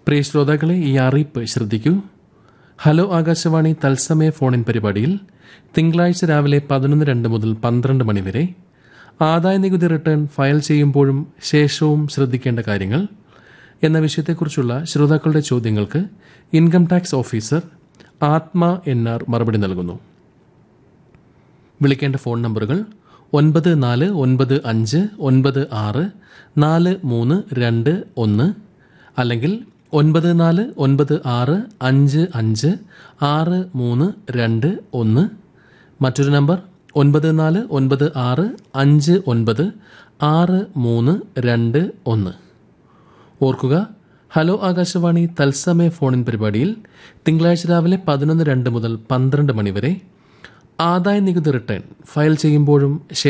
പ്രിയ ശ്രോതാക്കളെ ഈ അറിയിപ്പ് ശ്രദ്ധിക്കൂ ഹലോ ആകാശവാണി തത്സമയ ഫോണിൻ പരിപാടിയിൽ തിങ്കളാഴ്ച രാവിലെ പതിനൊന്ന് രണ്ട് മുതൽ പന്ത്രണ്ട് മണി വരെ ആദായ നികുതി റിട്ടേൺ ഫയൽ ചെയ്യുമ്പോഴും ശേഷവും ശ്രദ്ധിക്കേണ്ട കാര്യങ്ങൾ എന്ന വിഷയത്തെക്കുറിച്ചുള്ള ശ്രോതാക്കളുടെ ചോദ്യങ്ങൾക്ക് income tax officer Athma N R മറുപടി നൽകുന്നു വിളിക്കേണ്ട ഫോൺ നമ്പറുകൾ ഒൻപത് നാല് ഒൻപത് അഞ്ച് ഒൻപത് ആറ് നാല് മൂന്ന് രണ്ട് ഒന്ന് അല്ലെങ്കിൽ ഒൻപത് നാല് ഒൻപത് ആറ് അഞ്ച് അഞ്ച് ആറ് മൂന്ന് രണ്ട് ഒന്ന് മറ്റൊരു നമ്പർ ഒൻപത് നാല് ഒൻപത് ആറ് അഞ്ച് ഒൻപത് ആറ് മൂന്ന് രണ്ട് ഒന്ന് ഓർക്കുക ഹലോ ആകാശവാണി തത്സമയ ഫോണിൻ പരിപാടിയിൽ തിങ്കളാഴ്ച രാവിലെ പതിനൊന്ന് രണ്ട് മുതൽ പന്ത്രണ്ട് മണി വരെ ആദായ നികുതി റിട്ടേൺ ഫയൽ ചെയ്യുമ്പോഴും